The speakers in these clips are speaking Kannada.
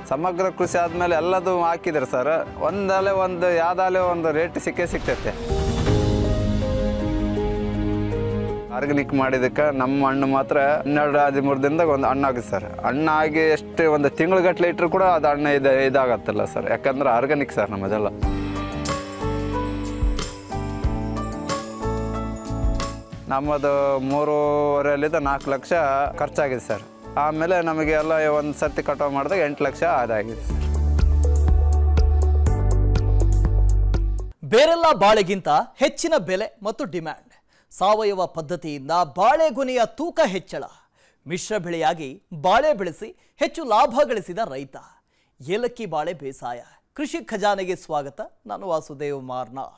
ಸಮಗ್ರ ಕೃಷಿ ಆದಮೇಲೆ ಎಲ್ಲದು ಹಾಕಿದ್ರೆ ಸರ್ ಒಂದಲೆ ಒಂದು ಯಾವ್ದಾಲೆ ಒಂದು ರೇಟ್ ಸಿಕ್ಕೇ ಸಿಗ್ತೈತೆ ಆರ್ಗಾನಿಕ್ ಮಾಡಿದಕ್ಕೆ ನಮ್ಮ ಹಣ್ಣು ಮಾತ್ರ ಹನ್ನೆರಡು ಹದಿಮೂರು ದಿನದಾಗ ಒಂದು ಹಣ್ಣು ಆಗುತ್ತೆ ಸರ್ ಹಣ್ಣಾಗಿ ಎಷ್ಟು ಒಂದು ತಿಂಗಳಗಟ್ಟಲೆ ಇಟ್ಟರು ಕೂಡ ಅದು ಹಣ್ಣು ಇದು ಇದಾಗತ್ತಲ್ಲ ಸರ್ ಯಾಕಂದ್ರೆ ಆರ್ಗಾನಿಕ್ ಸರ್ ನಮ್ಮದೆಲ್ಲ ನಮ್ಮದು ಮೂರುವರೆಲಿಂದ ನಾಲ್ಕು ಲಕ್ಷ ಖರ್ಚಾಗಿದೆ ಸರ್ ಆಮೇಲೆ ನಮಗೆ ಎಲ್ಲ ಒಂದು ಸರ್ತಿ ಕಟಾವು ಮಾಡಿದಾಗ ಎಂಟು ಲಕ್ಷ ಆದಾಗಿದೆ ಸರ್ ಬೇರೆಲ್ಲ ಬಾಳೆಗಿಂತ ಹೆಚ್ಚಿನ ಬೆಲೆ ಮತ್ತು ಡಿಮ್ಯಾಂಡ್ ಸಾವಯವ ಪದ್ಧತಿಯಿಂದ ಬಾಳೆಗೊನೆಯ ತೂಕ ಹೆಚ್ಚಳ ಮಿಶ್ರ ಬೆಳೆಯಾಗಿ ಬಾಳೆ ಬೆಳೆಸಿ ಹೆಚ್ಚು ಲಾಭ ಗಳಿಸಿದ ರೈತ ಏಲಕ್ಕಿ ಬಾಳೆ ಬೇಸಾಯ ಕೃಷಿ ಖಜಾನೆಗೆ ಸ್ವಾಗತ ನಾನು ವಾಸುದೇವ್ ಮಾರ್ನಾಡ್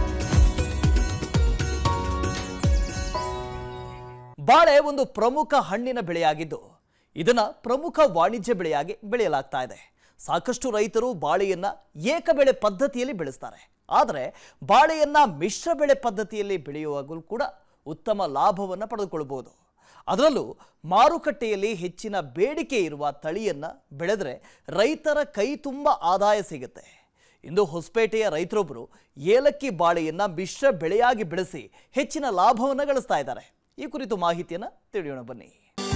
ಬಾಳೆ ಒಂದು ಪ್ರಮುಖ ಹಣ್ಣಿನ ಬೆಳೆಯಾಗಿದ್ದು ಇದನ್ನ ಪ್ರಮುಖ ವಾಣಿಜ್ಯ ಬೆಳೆಯಾಗಿ ಬೆಳೆಯಲಾಗ್ತಾ ಇದೆ ಸಾಕಷ್ಟು ರೈತರು ಬಾಳೆಯನ್ನ ಏಕ ಬೆಳೆ ಪದ್ಧತಿಯಲ್ಲಿ ಬೆಳೆಸ್ತಾರೆ ಆದರೆ ಬಾಳೆಯನ್ನ ಮಿಶ್ರ ಬೆಳೆ ಪದ್ಧತಿಯಲ್ಲಿ ಬೆಳೆಯುವಾಗಲೂ ಕೂಡ ಉತ್ತಮ ಲಾಭವನ್ನು ಪಡೆದುಕೊಳ್ಬಹುದು ಅದರಲ್ಲೂ ಮಾರುಕಟ್ಟೆಯಲ್ಲಿ ಹೆಚ್ಚಿನ ಬೇಡಿಕೆ ಇರುವ ತಳಿಯನ್ನ ಬೆಳೆದ್ರೆ ರೈತರ ಕೈ ತುಂಬ ಆದಾಯ ಸಿಗುತ್ತೆ ಇಂದು ಹೊಸಪೇಟೆಯ ರೈತರೊಬ್ಬರು ಏಲಕ್ಕಿ ಬಾಳೆಯನ್ನ ಮಿಶ್ರ ಬೆಳೆಯಾಗಿ ಬೆಳೆಸಿ ಹೆಚ್ಚಿನ ಲಾಭವನ್ನು ಗಳಿಸ್ತಾ ಇದ್ದಾರೆ ಈ ಕುರಿತು ಮಾಹಿತಿಯನ್ನು ತಿಳಿಯೋಣ ಬನ್ನಿ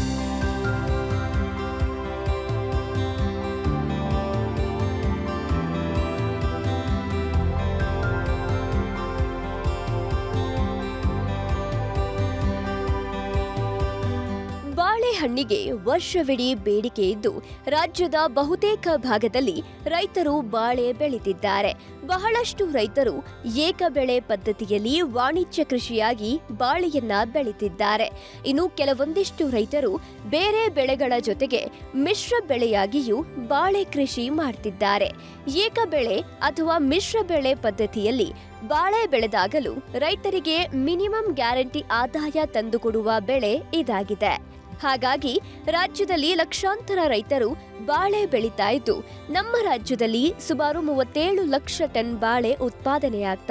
ಬಾಳೆಹಣ್ಣಿಗೆ ವರ್ಷವಿಡೀ ಬೇಡಿಕೆ ಇದ್ದು ರಾಜ್ಯದ ಬಹುತೇಕ ಭಾಗದಲ್ಲಿ ರೈತರು ಬಾಳೆ ಬೆಳೆದಿದ್ದಾರೆ ಬಹಳಷ್ಟು ರೈತರು ಏಕ ಬೆಳೆ ಪದ್ಧತಿಯಲ್ಲಿ ವಾಣಿಜ್ಯ ಕೃಷಿಯಾಗಿ ಬಾಳೆಯನ್ನ ಬೆಳೆದಿದ್ದಾರೆ ಇನ್ನು ಕೆಲವೊಂದಿಷ್ಟು ರೈತರು ಬೇರೆ ಬೆಳೆಗಳ ಜೊತೆಗೆ ಮಿಶ್ರ ಬೆಳೆಯಾಗಿಯೂ ಬಾಳೆ ಕೃಷಿ ಮಾಡ್ತಿದ್ದಾರೆ ಏಕ ಬೆಳೆ ಅಥವಾ ಮಿಶ್ರ ಬೆಳೆ ಪದ್ಧತಿಯಲ್ಲಿ ಬಾಳೆ ಬೆಳೆದಾಗಲೂ ರೈತರಿಗೆ ಮಿನಿಮಮ್ ಗ್ಯಾರಂಟಿ ಆದಾಯ ತಂದುಕೊಡುವ ಬೆಳೆ ಇದಾಗಿದೆ ಹಾಗಾಗಿ ರಾಜ್ಯದಲ್ಲಿ ಲಕ್ಷಾಂತರ ರೈತರು ಬಾಳೆ ಬೆಳೀತಾ ಇದ್ದು ನಮ್ಮ ರಾಜ್ಯದಲ್ಲಿ ಸುಮಾರು ಮೂವತ್ತೇಳು ಲಕ್ಷ ಟನ್ ಬಾಳೆ ಉತ್ಪಾದನೆಯಾಗ್ತಾ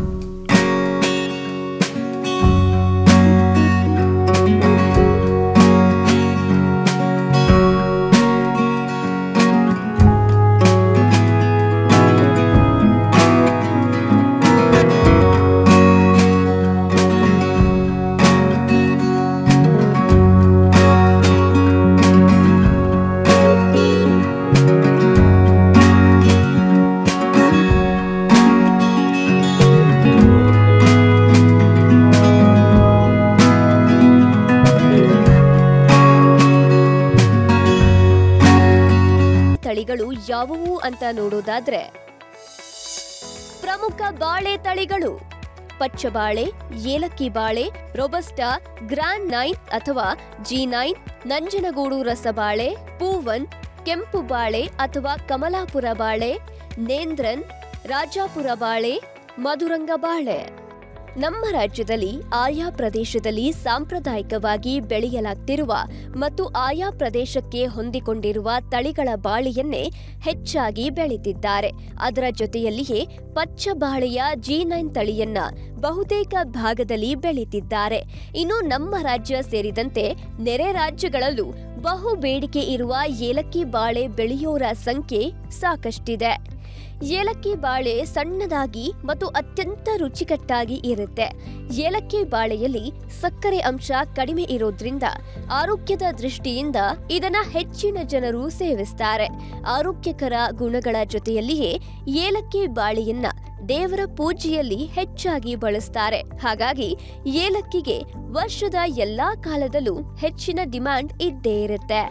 ತಳಿಗಳು ಯಾವುವು ಅಂತ ನೋಡೋದಾದ್ರೆ ಪ್ರಮುಖ ಬಾಳೆ ತಳಿಗಳು ಪಚ್ಚಬಾಳೆ ಏಲಕ್ಕಿ ಬಾಳೆ ರೊಬಸ್ಟಾ ಗ್ರ್ಯಾಂಡ್ ನೈನ್ ಅಥವಾ ಜಿ ನೈನ್ ನಂಜನಗೂಡು ರಸಬಾಳೆ ಪೂವನ್ ಕೆಂಪು ಬಾಳೆ ಅಥವಾ ಕಮಲಾಪುರ ಬಾಳೆ ನೇಂದ್ರನ್ ರಾಜಾಪುರ ಬಾಳೆ ಮಧುರಂಗ ಬಾಳೆ ನಮ್ಮ ರಾಜ್ಯದಲ್ಲಿ ಆಯಾ ಪ್ರದೇಶದಲ್ಲಿ ಸಾಂಪ್ರದಾಯಿಕವಾಗಿ ಬೆಳೆಯಲಾಗ್ತಿರುವ ಮತ್ತು ಆಯಾ ಪ್ರದೇಶಕ್ಕೆ ಹೊಂದಿಕೊಂಡಿರುವ ತಳಿಗಳ ಬಾಳೆಯನ್ನೇ ಹೆಚ್ಚಾಗಿ ಬೆಳೆದಿದ್ದಾರೆ ಅದರ ಜೊತೆಯಲ್ಲಿಯೇ ಪಚ್ಚ ಬಾಳೆಯ ಜಿ ನೈನ್ ತಳಿಯನ್ನ ಬಹುತೇಕ ಭಾಗದಲ್ಲಿ ಬೆಳೆದಿದ್ದಾರೆ ಇನ್ನು ನಮ್ಮ ರಾಜ್ಯ ಸೇರಿದಂತೆ ನೆರೆ ರಾಜ್ಯಗಳಲ್ಲೂ ಬಹು ಬೇಡಿಕೆ ಇರುವ ಏಲಕ್ಕಿ ಬಾಳೆ ಬೆಳೆಯೋರ ಸಂಖ್ಯೆ ಸಾಕಷ್ಟಿದೆ ಏಲಕ್ಕಿ ಬಾಳೆ ಸಣ್ಣದಾಗಿ ಮತ್ತು ಅತ್ಯಂತ ರುಚಿಕಟ್ಟಾಗಿ ಇರುತ್ತೆ ಏಲಕ್ಕಿ ಬಾಳೆಯಲ್ಲಿ ಸಕ್ಕರೆ ಅಂಶ ಕಡಿಮೆ ಇರೋದ್ರಿಂದ ಆರೋಗ್ಯದ ದೃಷ್ಟಿಯಿಂದ ಇದನ್ನ ಹೆಚ್ಚಿನ ಜನರು ಸೇವಿಸ್ತಾರೆ ಆರೋಗ್ಯಕರ ಗುಣಗಳ ಜೊತೆಯಲ್ಲಿಯೇ ಏಲಕ್ಕಿ ಬಾಳೆಯನ್ನ ದೇವರ ಪೂಜೆಯಲ್ಲಿ ಹೆಚ್ಚಾಗಿ ಬಳಸ್ತಾರೆ ಹಾಗಾಗಿ ಏಲಕ್ಕಿಗೆ ವರ್ಷದ ಎಲ್ಲಾ ಕಾಲದಲ್ಲೂ ಹೆಚ್ಚಿನ ಡಿಮ್ಯಾಂಡ್ ಇದ್ದೇ ಇರುತ್ತೆ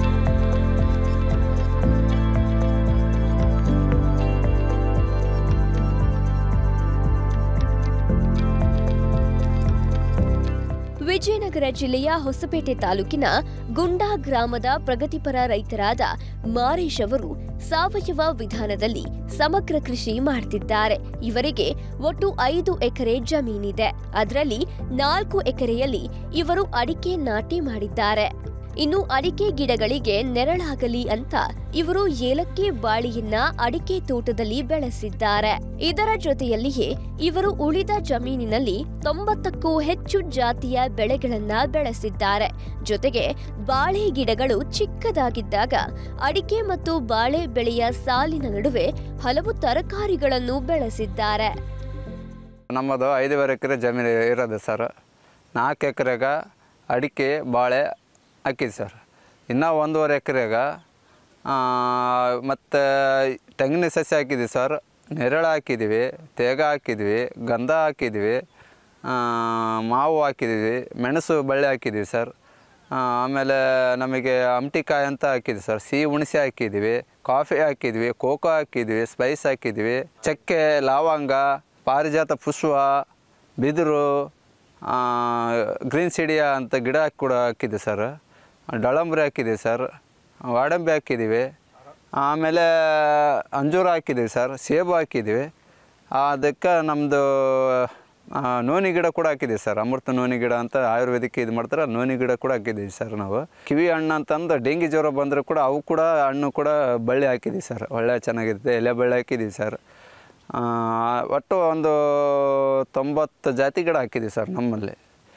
ವಿಜಯನಗರ ಜಿಲ್ಲೆಯ ಹೊಸಪೇಟೆ ತಾಲೂಕಿನ ಗುಂಡಾ ಗ್ರಾಮದ ಪ್ರಗತಿಪರ ರೈತರಾದ ಮಾರೇಶ್ ಅವರು ಸಾವಯವ ವಿಧಾನದಲ್ಲಿ ಸಮಗ್ರ ಕೃಷಿ ಮಾಡ್ತಿದ್ದಾರೆ ಇವರಿಗೆ ಒಟ್ಟು ಐದು ಎಕರೆ ಜಮೀನಿದೆ ಅದರಲ್ಲಿ ನಾಲ್ಕು ಎಕರೆಯಲ್ಲಿ ಇವರು ಅಡಿಕೆ ನಾಟಿ ಮಾಡಿದ್ದಾರೆ ಇನ್ನು ಅಡಿಕೆ ಗಿಡಗಳಿಗೆ ನೆರಳಾಗಲಿ ಅಂತ ಇವರು ಏಲಕ್ಕಿ ಬಾಳಿಯನ್ನ ಅಡಿಕೆ ತೋಟದಲ್ಲಿ ಬೆಳೆಸಿದ್ದಾರೆ ಇದರ ಜೊತೆಯಲ್ಲಿಯೇ ಇವರು ಉಳಿದ ಜಮೀನಿನಲ್ಲಿ ತೊಂಬತ್ತಕ್ಕೂ ಹೆಚ್ಚು ಜಾತಿಯ ಬೆಳೆಗಳನ್ನ ಬೆಳೆಸಿದ್ದಾರೆ ಜೊತೆಗೆ ಬಾಳೆ ಗಿಡಗಳು ಚಿಕ್ಕದಾಗಿದ್ದಾಗ ಅಡಿಕೆ ಮತ್ತು ಬಾಳೆ ಬೆಳೆಯ ಸಾಲಿನ ನಡುವೆ ಹಲವು ತರಕಾರಿಗಳನ್ನು ಬೆಳೆಸಿದ್ದಾರೆ ನಮ್ಮದು ಐದೂವರೆ ಎಕರೆ ಜಮೀನು ಇರೋದು ಸರ್ ನಾಲ್ಕು ಎಕರೆಗೆ ಅಡಿಕೆ ಬಾಳೆ ಹಾಕಿದ್ದು ಸರ್ ಇನ್ನೂ ಒಂದೂವರೆ ಎಕರೆಗೆ ಮತ್ತು ತೆಂಗಿನ ಸಸ್ಯ ಹಾಕಿದ್ವಿ ಸರ್ ನೆರಳು ಹಾಕಿದ್ವಿ ತೇಗ ಹಾಕಿದ್ವಿ ಗಂಧ ಹಾಕಿದ್ವಿ ಆ, ಮಾವು ಹಾಕಿದ್ವಿ ಮೆಣಸು ಬಳ್ಳಿ ಹಾಕಿದ್ವಿ ಸರ್ ಆ, ಆಮೇಲೆ ನಮಗೆ ಅಮ್ಟಿಕಾಯಿ ಅಂತ ಹಾಕಿದ್ವಿ ಸರ್ ಸಿಹಿ ಹುಣಸೆ ಹಾಕಿದ್ವಿ ಕಾಫಿ ಹಾಕಿದ್ವಿ ಕೋಕೋ ಹಾಕಿದ್ವಿ ಸ್ಪೈಸ್ ಹಾಕಿದ್ವಿ ಚಕ್ಕೆ ಲವಂಗ ಪಾರಿಜಾತ ಪುಷ್ಪ ಬಿದಿರು ಆ, ಗ್ರೀನ್ ಸಿಡಿಯಾ ಅಂತ ಗಿಡ ಕೂಡ ಹಾಕಿದ್ವಿ ಸರ್ ಡಳಂಬ್ರಿ ಹಾಕಿದ್ವಿ ಸರ್ ವಾಡಂಬಿ ಹಾಕಿದ್ದೀವಿ ಆಮೇಲೆ ಅಂಜೂರ ಹಾಕಿದ್ದೀವಿ ಸರ್ ಸೇಬು ಹಾಕಿದ್ವಿ ಅದಕ್ಕೆ ನಮ್ಮದು ನೋನಿ ಗಿಡ ಕೂಡ ಹಾಕಿದ್ದೀವಿ ಸರ್ ಅಮೃತ ನೋನಿ ಗಿಡ ಅಂತ ಆಯುರ್ವೇದಿಕ್ ಇದು ಮಾಡ್ತಾರೆ ನೋನಿ ಗಿಡ ಕೂಡ ಹಾಕಿದ್ದೀವಿ ಸರ್ ನಾವು ಕಿವಿ ಹಣ್ಣು ಅಂತಂದು ಡೆಂಗಿ ಜ್ವರ ಬಂದರೂ ಕೂಡ ಅವು ಕೂಡ ಹಣ್ಣು ಕೂಡ ಬಳ್ಳಿ ಹಾಕಿದ್ದೀವಿ ಸರ್ ಒಳ್ಳೆ ಚೆನ್ನಾಗಿರುತ್ತೆ ಎಲೆ ಬಳ್ಳಿ ಹಾಕಿದ್ದೀವಿ ಸರ್ ಆ, ಒಟ್ಟು ಒಂದು ತೊಂಬತ್ತು ಜಾತಿ ಗಿಡ ಹಾಕಿದ್ದೀವಿ ಸರ್ ನಮ್ಮಲ್ಲಿ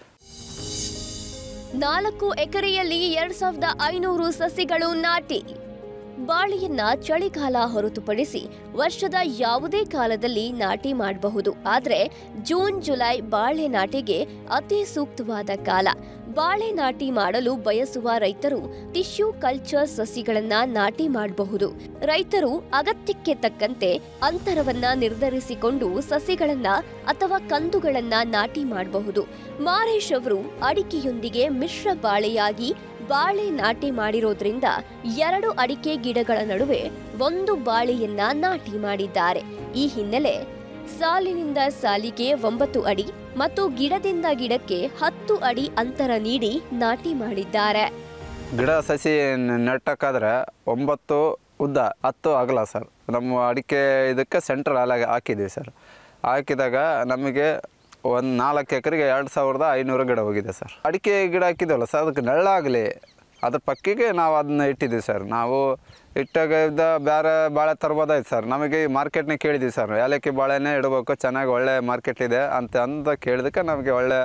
ನಾಲ್ಕು ಎಕರೆಯಲ್ಲಿ ಎರಡ್ ಸಾವಿರದ ಐನೂರು ಸಸಿಗಳು ನಾಟಿ ಬಾಳೆಯನ್ನ ಚಳಿಗಾಲ ಹೊರತುಪಡಿಸಿ ವರ್ಷದ ಯಾವುದೇ ಕಾಲದಲ್ಲಿ ನಾಟಿ ಮಾಡಬಹುದು ಆದರೆ ಜೂನ್ ಜುಲೈ ಬಾಳೆ ನಾಟಿಗೆ ಅತಿ ಸೂಕ್ತವಾದ ಕಾಲ ಬಾಳೆ ನಾಟಿ ಮಾಡಲು ಬಯಸುವ ರೈತರು ಟಿಶ್ಯೂ ಕಲ್ಚರ್ ಸಸಿಗಳನ್ನ ನಾಟಿ ಮಾಡಬಹುದು ರೈತರು ಅಗತ್ಯಕ್ಕೆ ತಕ್ಕಂತೆ ಅಂತರವನ್ನ ನಿರ್ಧರಿಸಿಕೊಂಡು ಸಸಿಗಳನ್ನ ಅಥವಾ ಕಂದುಗಳನ್ನ ನಾಟಿ ಮಾಡಬಹುದು ಮಾರೇಶ್ ಅವರು ಅಡಿಕೆಯೊಂದಿಗೆ ಮಿಶ್ರ ಬಾಳೆಯಾಗಿ ಬಾಳೆ ನಾಟಿ ಮಾಡಿರೋದ್ರಿಂದ ಎರಡು ಅಡಿಕೆ ಗಿಡಗಳ ನಡುವೆ ಒಂದು ಬಾಳೆಯನ್ನ ನಾಟಿ ಮಾಡಿದ್ದಾರೆ ಈ ಹಿನ್ನೆಲೆ ಸಾಲಿನಿಂದ ಸಾಲಿಗೆ ಒಂಬತ್ತು ಅಡಿ ಮತ್ತು ಗಿಡದಿಂದ ಗಿಡಕ್ಕೆ ಹತ್ತು ಅಡಿ ಅಂತರ ನೀಡಿ ನಾಟಿ ಮಾಡಿದ್ದಾರೆ ಗಿಡ ಸಸಿ ನ- ನೆಟ್ಟಕ್ಕಾದ್ರೆ ಒಂಬತ್ತು ಉದ್ದ ಹತ್ತು ಅಗಲ ಸರ್ ನಮ್ಮ ಅಡಿಕೆ ಇದಕ್ಕೆ ಸೆಂಟ್ರಲ್ ಅಲಾಗ ಹಾಕಿದ್ದೀವಿ ಸರ್ ಹಾಕಿದಾಗ ನಮಗೆ ಒಂದು ನಾಲ್ಕು ಎಕರೆಗೆ ಎರಡು ಸಾವಿರದ ಐನೂರು ಗಿಡ ಹೋಗಿದೆ ಸರ್ ಅಡಿಕೆ ಗಿಡ ಹಾಕಿದ್ವಲ್ಲ ಸರ್ ಅದಕ್ಕೆ ನೆರಳಾಗಲಿ ಅದ್ರ ಪಕ್ಕಿಗೆ ನಾವು ಅದನ್ನ ಇಟ್ಟಿದ್ದೀವಿ ಸರ್ ನಾವು ಇಟ್ಟಾಗ ಇದ್ದ ಬೇರೆ ಬಾಳೆ ತರ್ಬೋದಾಯ್ತು ಸರ್ ನಮಗೆ ಈ ಮಾರ್ಕೆಟ್ನಾಗ ಕೇಳಿದ್ದೀವಿ ಸರ್ ಏಲಕ್ಕಿ ಬಾಳೆನೇ ಇಡಬೇಕು ಚೆನ್ನಾಗಿ ಒಳ್ಳೆ ಮಾರ್ಕೆಟ್ ಇದೆ ಅಂತ ಅಂತ ಕೇಳಿದಕ್ಕೆ ನಮಗೆ ಒಳ್ಳೆ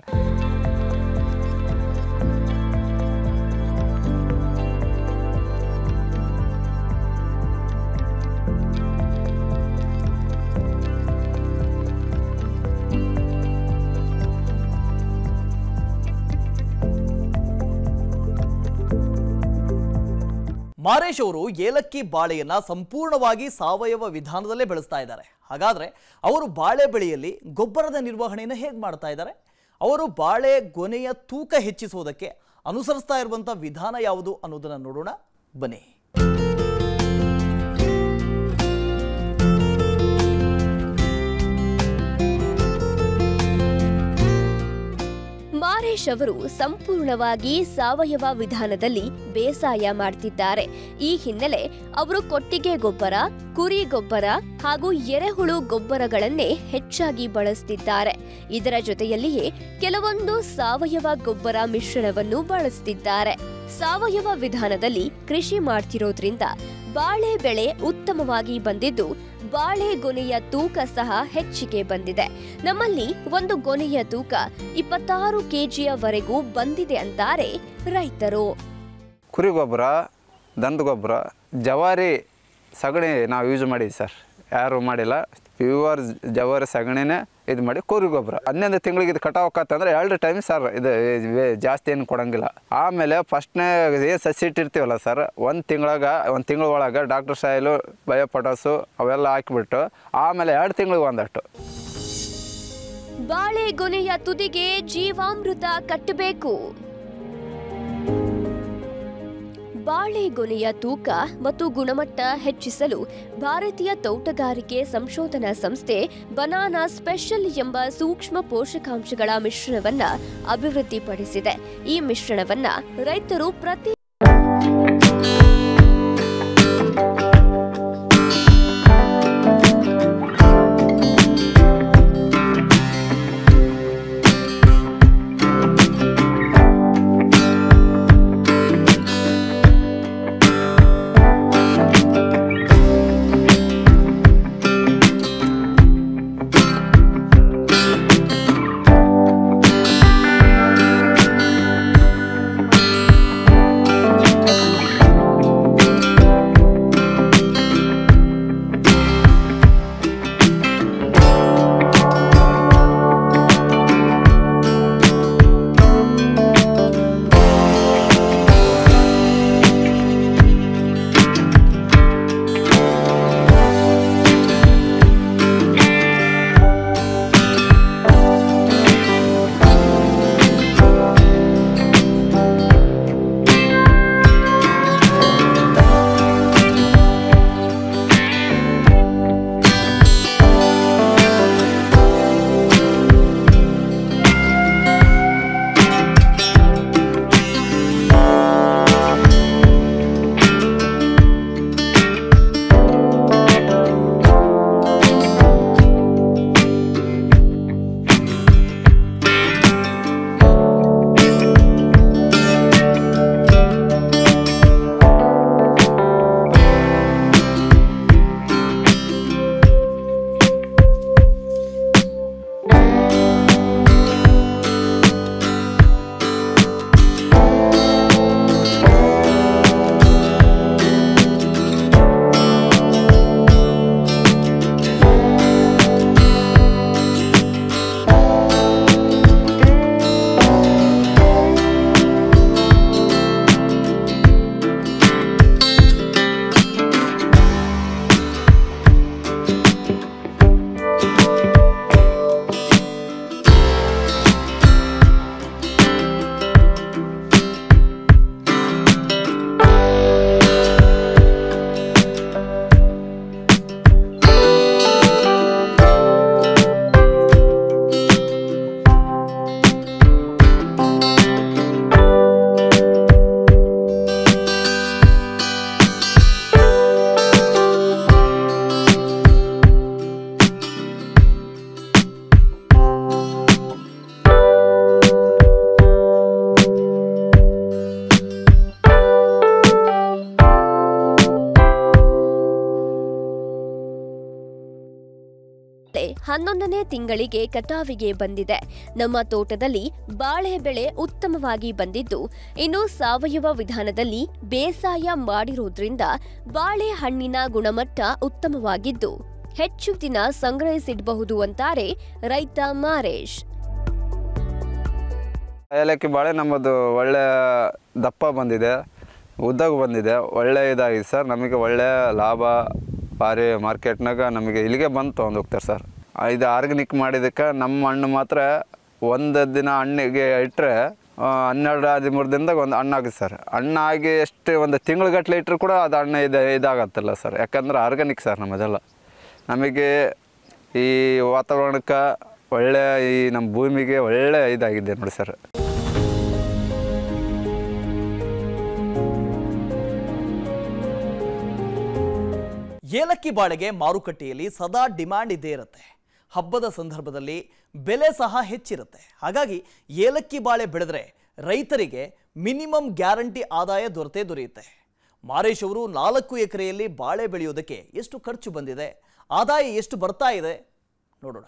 ಮಾರೇಶ್ ಅವರು ಏಲಕ್ಕಿ ಬಾಳೆಯನ್ನ ಸಂಪೂರ್ಣವಾಗಿ ಸಾವಯವ ವಿಧಾನದಲ್ಲೇ ಬೆಳೆಸ್ತಾ ಇದ್ದಾರೆ ಹಾಗಾದ್ರೆ ಅವರು ಬಾಳೆ ಬೆಳೆಯಲ್ಲಿ ಗೊಬ್ಬರದ ನಿರ್ವಹಣೆಯನ್ನು ಹೇಗೆ ಮಾಡ್ತಾ ಇದ್ದಾರೆ ಅವರು ಬಾಳೆ ಗೊನೆಯ ತೂಕ ಹೆಚ್ಚಿಸುವುದಕ್ಕೆ ಅನುಸರಿಸ್ತಾ ಇರುವಂಥ ವಿಧಾನ ಯಾವುದು ಅನ್ನೋದನ್ನ ನೋಡೋಣ ಬನ್ನಿ ಮಾರೇಶ್ ಅವರು ಸಂಪೂರ್ಣವಾಗಿ ಸಾವಯವ ವಿಧಾನದಲ್ಲಿ ಬೇಸಾಯ ಮಾಡ್ತಿದ್ದಾರೆ ಈ ಹಿನ್ನೆಲೆ ಅವರು ಕೊಟ್ಟಿಗೆ ಗೊಬ್ಬರ ಕುರಿ ಗೊಬ್ಬರ ಹಾಗೂ ಎರೆಹುಳು ಗೊಬ್ಬರಗಳನ್ನೇ ಹೆಚ್ಚಾಗಿ ಬಳಸ್ತಿದ್ದಾರೆ ಇದರ ಜೊತೆಯಲ್ಲಿಯೇ ಕೆಲವೊಂದು ಸಾವಯವ ಗೊಬ್ಬರ ಮಿಶ್ರಣವನ್ನು ಬಳಸ್ತಿದ್ದಾರೆ ಸಾವಯವ ವಿಧಾನದಲ್ಲಿ ಕೃಷಿ ಮಾಡ್ತಿರೋದ್ರಿಂದ ಬಾಳೆ ಬೆಳೆ ಉತ್ತಮವಾಗಿ ಬಂದಿದ್ದು ಬಾಳೆ ಗೊನೆಯ ತೂಕ ಸಹ ಹೆಚ್ಚಿಗೆ ಬಂದಿದೆ ನಮ್ಮಲ್ಲಿ ಒಂದು ಗೊನೆಯ ತೂಕ ಇಪ್ಪತ್ತಾರು ಕೆಜಿಯವರೆಗೂ ಬಂದಿದೆ ಅಂತಾರೆ ರೈತರು ಕುರಿ ಗೊಬ್ಬರ ದನದ ಗೊಬ್ಬರ ಜವಾರಿ ಸಗಣಿ ನಾವು ಯೂಸ್ ಮಾಡಿದ್ವಿ ಸರ್ ಯಾರು ಮಾಡಿಲ್ಲ ಪ್ಯೂವರ್ ಜವಾರಿ ಸಗಣಿನೇ ಇದು ಮಾಡಿ ಕುರಿ ಗೊಬ್ಬರ ಹನ್ನೊಂದು ತಿಂಗಳಿಗೆ ಇದು ಕಟಾವಕ್ಕಂತಂದ್ರೆ ಎರಡು ಟೈಮ್ ಸರ್ ಇದು ಇದು ಜಾಸ್ತಿ ಏನು ಕೊಡಂಗಿಲ್ಲ ಆಮೇಲೆ ಫಸ್ಟ್ನೇ ಏನು ಸಸಿ ಇಟ್ಟಿರ್ತೀವಲ್ಲ ಸರ್ ಒಂದು ತಿಂಗಳಾಗ ಒಂದು ತಿಂಗಳ ಒಳಗೆ ಡಾಕ್ಟರ್ ಸಾಯಿಲು ಬಯೋಪಟಾಸು ಅವೆಲ್ಲ ಹಾಕಿಬಿಟ್ಟು ಆಮೇಲೆ ಎರಡು ತಿಂಗಳಿಗೆ ಒಂದಷ್ಟು ಬಾಳೆ ಗೊನೆಯ ತುದಿಗೆ ಜೀವಾಮೃತ ಕಟ್ಟಬೇಕು ಬಾಳೆ ಗೊನೆಯ ತೂಕ ಮತ್ತು ಗುಣಮಟ್ಟ ಹೆಚ್ಚಿಸಲು ಭಾರತೀಯ ತೋಟಗಾರಿಕೆ ಸಂಶೋಧನಾ ಸಂಸ್ಥೆ ಬನಾನಾ ಸ್ಪೆಷಲ್ ಎಂಬ ಸೂಕ್ಷ್ಮ ಪೋಷಕಾಂಶಗಳ ಮಿಶ್ರಣವನ್ನ ಅಭಿವೃದ್ಧಿಪಡಿಸಿದೆ ಈ ಮಿಶ್ರಣವನ್ನ ರೈತರು ಪ್ರತಿ ಹನ್ನೊಂದನೇ ತಿಂಗಳಿಗೆ ಕಟಾವಿಗೆ ಬಂದಿದೆ ನಮ್ಮ ತೋಟದಲ್ಲಿ ಬಾಳೆ ಬೆಳೆ ಉತ್ತಮವಾಗಿ ಬಂದಿದ್ದು ಇನ್ನು ಸಾವಯವ ವಿಧಾನದಲ್ಲಿ ಬೇಸಾಯ ಮಾಡಿರುವುದರಿಂದ ಬಾಳೆಹಣ್ಣಿನ ಗುಣಮಟ್ಟ ಉತ್ತಮವಾಗಿದ್ದು ಹೆಚ್ಚು ದಿನ ಸಂಗ್ರಹಿಸಿಡಬಹುದು ಅಂತಾರೆ ರೈತ ಮಾರೇಶ್ ಏಲಕ್ಕಿ ಬಾಳೆ ನಮ್ಮದು ಒಳ್ಳೆ ದಪ್ಪ ಬಂದಿದೆ ಉದ್ದಗೂ ಬಂದಿದೆ ಒಳ್ಳೆ ಇದಾಗಿದೆ ಸರ್ ನಮಗೆ ಒಳ್ಳೆ ಲಾಭ ಭಾರಿ ಮಾರ್ಕೆಟ್ನಾಗ ನಮಗೆ ಇಲ್ಲಿಗೆ ಬಂದು ತೊಗೊಂಡು ಹೋಗ್ತಾರೆ ಸರ್ ಆ, ಇದು ಆರ್ಗ್ಯಾನಿಕ್ ಮಾಡಿದ್ದಕ್ಕೆ ನಮ್ಮ ಹಣ್ಣು ಮಾತ್ರ ಒಂದು ದಿನ ಹಣ್ಣಿಗೆ ಇಟ್ಟರೆ ಹನ್ನೆರಡು ಹದಿಮೂರು ದಿನದಾಗ ಒಂದು ಹಣ್ಣಾಗುತ್ತೆ ಸರ್ ಹಣ್ಣಾಗಿ ಎಷ್ಟು ಒಂದು ತಿಂಗ್ಳುಗಟ್ಟಲೆ ಇಟ್ಟರು ಕೂಡ ಅದು ಹಣ್ಣು ಇದು ಇದಾಗತ್ತಲ್ಲ ಸರ್ ಯಾಕಂದ್ರೆ ಆರ್ಗ್ಯಾನಿಕ್ ಸರ್ ನಮ್ಮದೆಲ್ಲ ನಮಗೆ ಈ ವಾತಾವರಣಕ್ಕೆ ಒಳ್ಳೆ ಈ ನಮ್ಮ ಭೂಮಿಗೆ ಒಳ್ಳೆ ಇದಾಗಿದೆ ನೋಡಿ ಸರ್ ಏಲಕ್ಕಿ ಬಾಳೆಗೆ ಮಾರುಕಟ್ಟೆಯಲ್ಲಿ ಸದಾ ಡಿಮ್ಯಾಂಡ್ ಇದ್ದೇ ಇರುತ್ತೆ ಹಬ್ಬದ ಸಂದರ್ಭದಲ್ಲಿ ಬೆಲೆ ಸಹ ಹೆಚ್ಚಿರುತ್ತೆ ಹಾಗಾಗಿ ಏಲಕ್ಕಿ ಬಾಳೆ ಬೆಳೆದ್ರೆ ರೈತರಿಗೆ ಮಿನಿಮಮ್ ಗ್ಯಾರಂಟಿ ಆದಾಯ ದೊರೆತೇ ದೊರೆಯುತ್ತೆ ಮಾರೇಶ್ ಅವರು ನಾಲ್ಕು ಎಕರೆಯಲ್ಲಿ ಬಾಳೆ ಬೆಳೆಯೋದಕ್ಕೆ ಎಷ್ಟು ಖರ್ಚು ಬಂದಿದೆ ಆದಾಯ ಎಷ್ಟು ಬರ್ತಾ ಇದೆ ನೋಡೋಣ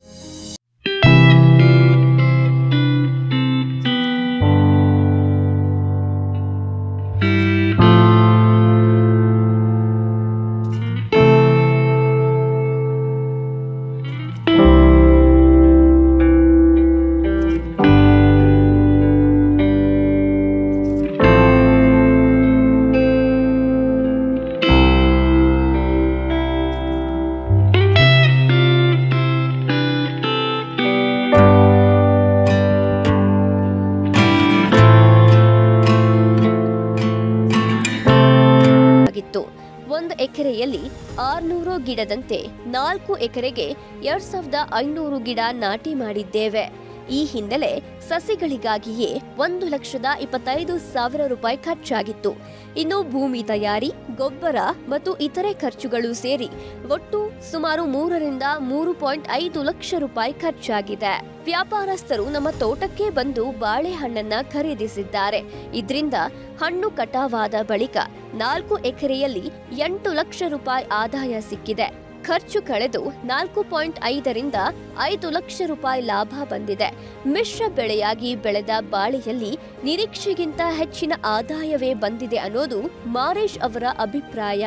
ಆಗಿತ್ತು ಒಂದು ಎಕರೆಯಲ್ಲಿ ಆರ್ನೂರು ಗಿಡದಂತೆ ನಾಲ್ಕು ಎಕರೆಗೆ ಎರಡ್ ಸಾವಿರದ ಐನೂರು ಗಿಡ ನಾಟಿ ಮಾಡಿದ್ದೇವೆ ಈ ಹಿನ್ನೆಲೆ ಸಸಿಗಳಿಗಾಗಿಯೇ ಒಂದು ಲಕ್ಷದ ಇಪ್ಪತ್ತೈದು ಸಾವಿರ ರೂಪಾಯಿ ಖರ್ಚಾಗಿತ್ತು ಇನ್ನು ಭೂಮಿ ತಯಾರಿ ಗೊಬ್ಬರ ಮತ್ತು ಇತರೆ ಖರ್ಚುಗಳು ಸೇರಿ ಒಟ್ಟು ಸುಮಾರು ಮೂರರಿಂದ ಮೂರು ಪಾಯಿಂಟ್ ಐದು ಲಕ್ಷ ರೂಪಾಯಿ ಖರ್ಚಾಗಿದೆ ವ್ಯಾಪಾರಸ್ಥರು ನಮ್ಮ ತೋಟಕ್ಕೆ ಬಂದು ಬಾಳೆಹಣ್ಣನ್ನ ಖರೀದಿಸಿದ್ದಾರೆ ಇದರಿಂದ ಹಣ್ಣು ಕಟಾವಾದ ಬಳಿಕ ನಾಲ್ಕು ಎಕರೆಯಲ್ಲಿ ಎಂಟು ಲಕ್ಷ ರೂಪಾಯಿ ಆದಾಯ ಸಿಕ್ಕಿದೆ ಖರ್ಚು ಕಳೆದು ನಾಲ್ಕು ಪಾಯಿಂಟ್ ಐದರಿಂದ ಐದು ಲಕ್ಷ ರೂಪಾಯಿ ಲಾಭ ಬಂದಿದೆ ಮಿಶ್ರ ಬೆಳೆಯಾಗಿ ಬೆಳೆದ ಬಾಳೆಯಲ್ಲಿ ನಿರೀಕ್ಷೆಗಿಂತ ಹೆಚ್ಚಿನ ಆದಾಯವೇ ಬಂದಿದೆ ಅನ್ನೋದು ಮಾರೇಶ್ ಅವರ ಅಭಿಪ್ರಾಯ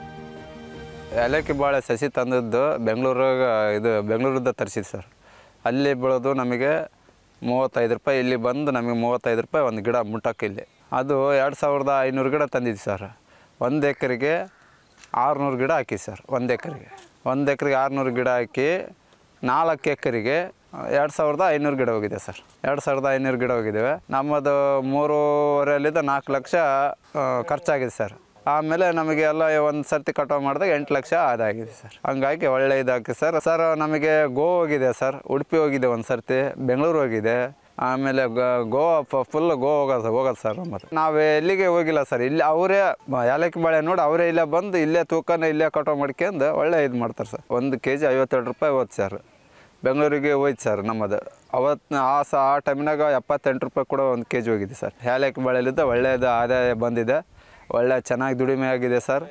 ಏಲಕ್ಕಿ ಬಾಳೆ ಸಸಿ ತಂದದ್ದು ಬೆಂಗಳೂರಾಗ ಇದು ಬೆಂಗಳೂರಿಂದ ತರಿಸಿದ್ದು ಸರ್ ಅಲ್ಲಿ ಬೆಳೆದು ನಮಗೆ ಮೂವತ್ತೈದು ರೂಪಾಯಿ ಇಲ್ಲಿ ಬಂದು ನಮಗೆ ಮೂವತ್ತೈದು ರೂಪಾಯಿ ಒಂದು ಗಿಡ ಮುಟ್ಟಕ್ಕೆ ಇಲ್ಲಿ ಅದು ಎರಡು ಸಾವಿರದ ಐನೂರು ಗಿಡ ತಂದಿದ್ದು ಸರ್ ಒಂದು ಎಕರೆಗೆ ಆರುನೂರು ಗಿಡ ಹಾಕಿ ಸರ್ ಒಂದು ಎಕರೆಗೆ ಒಂದು ಎಕರೆಗೆ ಆರುನೂರು ಗಿಡ ಹಾಕಿ ನಾಲ್ಕು ಎಕರೆಗೆ ಎರಡು ಸಾವಿರದ ಐನೂರು ಗಿಡ ಹೋಗಿದೆ ಸರ್ ಎರಡು ಸಾವಿರದ ಐನೂರು ಗಿಡ ಹೋಗಿದ್ದೇವೆ ನಮ್ಮದು ಮೂರುವರೆಯಲ್ಲಿದ್ದ ನಾಲ್ಕು ಲಕ್ಷ ಆ, ಖರ್ಚಾಗಿದೆ ಸರ್ ಆಮೇಲೆ ನಮಗೆ ಎಲ್ಲ ಒಂದು ಸರ್ತಿ ಕಟಾವು ಮಾಡಿದಾಗ ಎಂಟು ಲಕ್ಷ ಆದಾಗಿದೆ ಸರ್ ಹಂಗಾಗಿ ಒಳ್ಳೆ ಇದಾಗಿದೆ ಸರ್ ಸರ್ ನಮಗೆ ಗೋವಾ ಹೋಗಿದೆ ಸರ್ ಉಡುಪಿ ಹೋಗಿದೆ ಒಂದು ಸರ್ತಿ ಬೆಂಗಳೂರು ಹೋಗಿದೆ ಆಮೇಲೆ ಗ- ಗೋವಾ ಫುಲ್ ಗೋವಾ ಹೋಗೋದು ಹೋಗೋದು ಸರ್ ನಮ್ಮದು ನಾವು ಎಲ್ಲಿಗೆ ಹೋಗಿಲ್ಲ ಸರ್ ಇಲ್ಲಿ ಅವರೇ ಏಲಕ್ಕಿ ಬಾಳೆ ನೋಡಿ ಅವರೇ ಇಲ್ಲೇ ಬಂದು ಇಲ್ಲೇ ತೂಕನ ಇಲ್ಲೇ ಕಟಾವು ಮಾಡ್ಕೊಂಡು ಒಳ್ಳೆ ಇದು ಮಾಡ್ತಾರೆ ಸರ್ ಒಂದು ಕೆ ಜಿ ಐವತ್ತೆರಡು ರೂಪಾಯಿ ಹೋಯ್ತು ಸರ್ ಬೆಂಗಳೂರಿಗೆ ಹೋಯ್ತು ಸರ್ ನಮ್ಮದು ಅವತ್ತು ಆ ಸ ಆ ಟೈಮ್ನಾಗ ಎಪ್ಪತ್ತೆಂಟು ರೂಪಾಯಿ ಕೂಡ ಒಂದು ಕೆ ಜಿ ಹೋಗಿದೆ ಸರ್ ಏಲಕ್ಕಿ ಬಾಳೆಲಿದ್ದ ಒಳ್ಳೆಯದು ಆದಾಯ ಬಂದಿದೆ ಒಳ್ಳೆ ಚೆನ್ನಾಗಿ ದುಡಿಮೆ ಆಗಿದೆ ಸರ್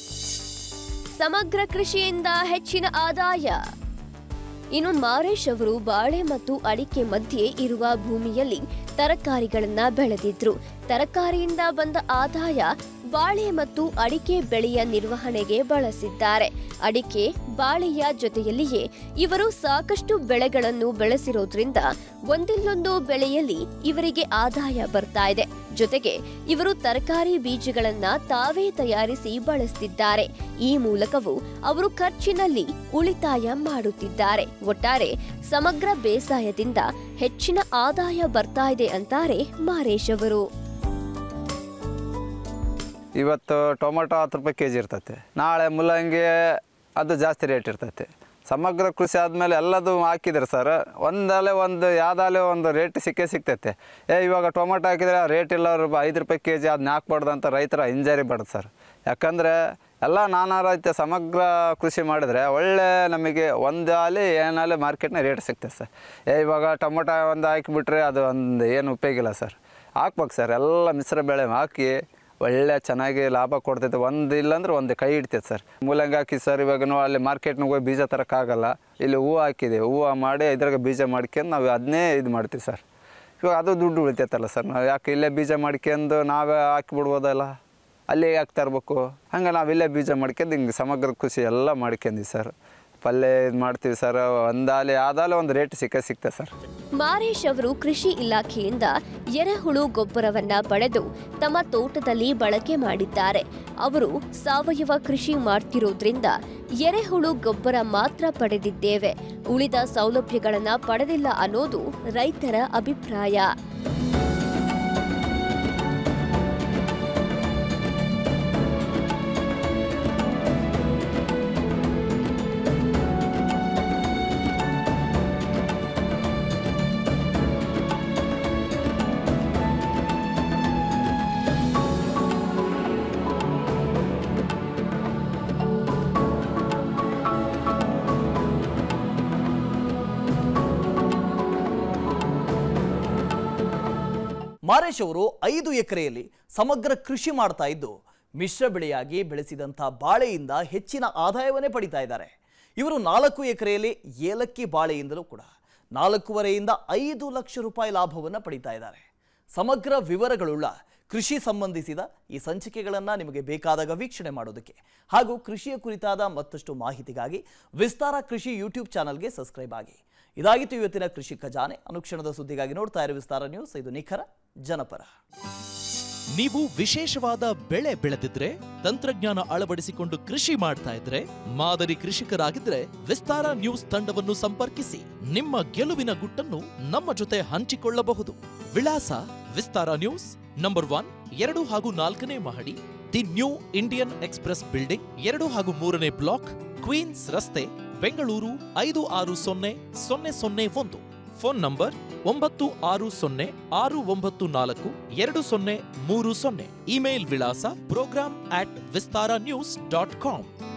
ಸಮಗ್ರ ಕೃಷಿಯಿಂದ ಹೆಚ್ಚಿನ ಆದಾಯ ಇನ್ನು ಮಾರೇಶ್ ಅವರು ಬಾಳೆ ಮತ್ತು ಅಡಿಕೆ ಮಧ್ಯೆ ಇರುವ ಭೂಮಿಯಲ್ಲಿ ತರಕಾರಿಗಳನ್ನ ಬೆಳೆದಿದ್ರು ತರಕಾರಿಯಿಂದ ಬಂದ ಆದಾಯ ಬಾಳೆ ಮತ್ತು ಅಡಿಕೆ ಬೆಳೆಯ ನಿರ್ವಹಣೆಗೆ ಬಳಸಿದ್ದಾರೆ ಅಡಿಕೆ ಬಾಳೆಯ ಜೊತೆಯಲ್ಲಿಯೇ ಇವರು ಸಾಕಷ್ಟು ಬೆಳೆಗಳನ್ನು ಬೆಳೆಸಿರೋದ್ರಿಂದ ಒಂದಿಲ್ಲೊಂದು ಬೆಳೆಯಲ್ಲಿ ಇವರಿಗೆ ಆದಾಯ ಬರ್ತಾ ಇದೆ ಜೊತೆಗೆ ಇವರು ತರಕಾರಿ ಬೀಜಗಳನ್ನ ತಾವೇ ತಯಾರಿಸಿ ಬಳಸ್ತಿದ್ದಾರೆ ಈ ಮೂಲಕವೂ ಅವರು ಖರ್ಚಿನಲ್ಲಿ ಉಳಿತಾಯ ಮಾಡುತ್ತಿದ್ದಾರೆ ಒಟ್ಟಾರೆ ಸಮಗ್ರ ಬೇಸಾಯದಿಂದ ಹೆಚ್ಚಿನ ಆದಾಯ ಬರ್ತಾ ಇದೆ ಅಂತಾರೆ ಮಾರೇಶ್ ಅವರು ಇವತ್ತು ಟೊಮೊಟೊ ಹತ್ತು ರೂಪಾಯಿ ಕೆ ಜಿ ಇರ್ತೈತೆ ನಾಳೆ ಮುಲ್ಲಂಗಿ ಅದು ಜಾಸ್ತಿ ರೇಟ್ ಇರ್ತೈತೆ ಸಮಗ್ರ ಕೃಷಿ ಆದಮೇಲೆ ಎಲ್ಲದು ಹಾಕಿದ್ದಾರೆ ಸರ್ ಒಂದಲ್ಲೇ ಒಂದು ಯಾವುದಾಲೆ ಒಂದು ರೇಟ್ ಸಿಕ್ಕೇ ಸಿಗ್ತೈತೆ ಏ ಇವಾಗ ಟೊಮೊಟೊ ಹಾಕಿದ್ರೆ ರೇಟ್ ಇಲ್ಲ ರೂಪಾಯಿ ಐದು ರೂಪಾಯಿ ಕೆ ಜಿ ಅದನ್ನ ಹಾಕ್ಬಾರ್ದು ಅಂತ ರೈತರ ಹಿಂಜರಿ ಬಡ್ದು ಸರ್ ಯಾಕಂದರೆ ಎಲ್ಲ ನಾನಾ ರೈತ ಸಮಗ್ರ ಕೃಷಿ ಮಾಡಿದ್ರೆ ಒಳ್ಳೆ ನಮಗೆ ಒಂದು ಆಲಿ ಏನಾಲೆ ಮಾರ್ಕೆಟ್ನ ರೇಟ್ ಸಿಗ್ತದೆ ಸರ್ ಏ ಇವಾಗ ಟೊಮೊಟೊ ಒಂದು ಹಾಕಿಬಿಟ್ರೆ ಅದು ಒಂದು ಏನು ಉಪಯೋಗಿಲ್ಲ ಸರ್ ಹಾಕ್ಬೇಕು ಸರ್ ಎಲ್ಲ ಮಿಶ್ರ ಬೆಳೆ ಹಾಕಿ ಒಳ್ಳೆ ಚೆನ್ನಾಗಿ ಲಾಭ ಕೊಡ್ತೈತೆ ಒಂದು ಇಲ್ಲಾಂದ್ರೆ ಒಂದು ಕೈ ಹಿಡ್ತೈತೆ ಸರ್ ಮೂಲಂಗಿ ಹಾಕಿ ಸರ್ ಇವಾಗ ನಾವು ಅಲ್ಲಿ ಮಾರ್ಕೆಟ್ನಾಗ ಹೋಗಿ ಬೀಜ ತರೋಕ್ಕಾಗಲ್ಲ ಇಲ್ಲಿ ಹೂವು ಹಾಕಿದೆ ಹೂವು ಮಾಡಿ ಇದ್ರಾಗ ಬೀಜ ಮಾಡ್ಕೊಂಡು ನಾವು ಅದನ್ನೇ ಇದು ಮಾಡ್ತೀವಿ ಸರ್ ಇವಾಗ ಅದು ದುಡ್ಡು ಉಳಿತೈತಲ್ಲ ಸರ್ ನಾವು ಯಾಕೆ ಇಲ್ಲೇ ಬೀಜ ಮಾಡ್ಕೊಂಡು ನಾವೇ ಹಾಕಿಬಿಡ್ಬೋದಲ್ಲ ಅಲ್ಲಿ ಯಾಕೆ ತರಬೇಕು ಹಂಗೆ ನಾವು ಇಲ್ಲೇ ಬೀಜ ಮಾಡ್ಕೊಂಡು ಹಿಂಗೆ ಸಮಗ್ರ ಕೃಷಿ ಎಲ್ಲ ಮಾಡ್ಕೊಂಡ್ವಿ ಸರ್ ಪಲ್ಯ ಇದು ಮಾಡ್ತೀವಿ ಸರ್ ಒಂದಾಲೆ ಆದಾಲೆ ಒಂದು ರೇಟ್ ಸಿಕ್ಕ ಸಿಗ್ತದೆ ಸರ್ ಮಾರೇಶ್ ಅವರು ಕೃಷಿ ಇಲಾಖೆಯಿಂದ ಎರೆಹುಳು ಗೊಬ್ಬರವನ್ನ ಪಡೆದು ತಮ್ಮ ತೋಟದಲ್ಲಿ ಬಳಕೆ ಮಾಡಿದ್ದಾರೆ ಅವರು ಸಾವಯವ ಕೃಷಿ ಮಾಡ್ತಿರೋದ್ರಿಂದ ಎರೆಹುಳು ಗೊಬ್ಬರ ಮಾತ್ರ ಪಡೆದಿದ್ದೇವೆ ಉಳಿದ ಸೌಲಭ್ಯಗಳನ್ನ ಪಡೆದಿಲ್ಲ ಅನ್ನೋದು ರೈತರ ಅಭಿಪ್ರಾಯ ಮಾರೇಶ್ ಅವರು ಐದು ಎಕರೆಯಲ್ಲಿ ಸಮಗ್ರ ಕೃಷಿ ಮಾಡ್ತಾ ಇದ್ದು ಮಿಶ್ರ ಬೆಳೆಯಾಗಿ ಬೆಳೆಸಿದಂಥ ಬಾಳೆಯಿಂದ ಹೆಚ್ಚಿನ ಆದಾಯವನ್ನೇ ಪಡಿತಾ ಇದ್ದಾರೆ ಇವರು ನಾಲ್ಕು ಎಕರೆಯಲ್ಲಿ ಏಲಕ್ಕಿ ಬಾಳೆಯಿಂದಲೂ ಕೂಡ ನಾಲ್ಕೂವರೆಯಿಂದ ಐದು ಲಕ್ಷ ರೂಪಾಯಿ ಲಾಭವನ್ನು ಪಡಿತಾ ಇದ್ದಾರೆ ಸಮಗ್ರ ವಿವರಗಳುಳ್ಳ ಕೃಷಿ ಸಂಬಂಧಿಸಿದ ಈ ಸಂಚಿಕೆಗಳನ್ನು ನಿಮಗೆ ಬೇಕಾದಾಗ ವೀಕ್ಷಣೆ ಮಾಡೋದಕ್ಕೆ ಹಾಗೂ ಕೃಷಿಯ ಕುರಿತಾದ ಮತ್ತಷ್ಟು ಮಾಹಿತಿಗಾಗಿ ವಿಸ್ತಾರ ಕೃಷಿ ಯೂಟ್ಯೂಬ್ ಚಾನಲ್ಗೆ ಸಬ್ಸ್ಕ್ರೈಬ್ ಆಗಿ ಇದಾಗಿತ್ತು ಇವತ್ತಿನ ಕೃಷಿ ಖಜಾನೆ ಅನುಕ್ಷಣದ ಸುದ್ದಿಗಾಗಿ ನೋಡ್ತಾ ಇರೋ ವಿಸ್ತಾರ ನ್ಯೂಸ್ ಇದು ನಿಖರ ಜನಪರ ನೀವು ವಿಶೇಷವಾದ ಬೆಳೆ ಬೆಳೆದಿದ್ರೆ ತಂತ್ರಜ್ಞಾನ ಅಳವಡಿಸಿಕೊಂಡು ಕೃಷಿ ಮಾಡ್ತಾ ಇದ್ರೆ ಮಾದರಿ ಕೃಷಿಕರಾಗಿದ್ರೆ ವಿಸ್ತಾರ ನ್ಯೂಸ್ ತಂಡವನ್ನು ಸಂಪರ್ಕಿಸಿ ನಿಮ್ಮ ಗೆಲುವಿನ ಗುಟ್ಟನ್ನು ನಮ್ಮ ಜೊತೆ ಹಂಚಿಕೊಳ್ಳಬಹುದು ವಿಳಾಸ ವಿಸ್ತಾರ ನ್ಯೂಸ್ ನಂಬರ್ ಒನ್ ಎರಡು ಹಾಗೂ ನಾಲ್ಕನೇ ಮಹಡಿ the New Indian Express building ಎರಡು ಹಾಗೂ ಮೂರನೇ ಬ್ಲಾಕ್ ಕ್ವೀನ್ಸ್ ರಸ್ತೆ ಬೆಂಗಳೂರು ಐದು ಆರು ಸೊನ್ನೆ ಸೊನ್ನೆ ಸೊನ್ನೆ ಒಂದು ಫೋನ್ ನಂಬರ್ ಒಂಬತ್ತು ಆರು ಸೊನ್ನೆ ಆರು ಒಂಬತ್ತು ನಾಲ್ಕು ಎರಡು ಸೊನ್ನೆ ಮೂರು ಸೊನ್ನೆ ಇಮೇಲ್ ವಿಳಾಸ program at Vistara news dot com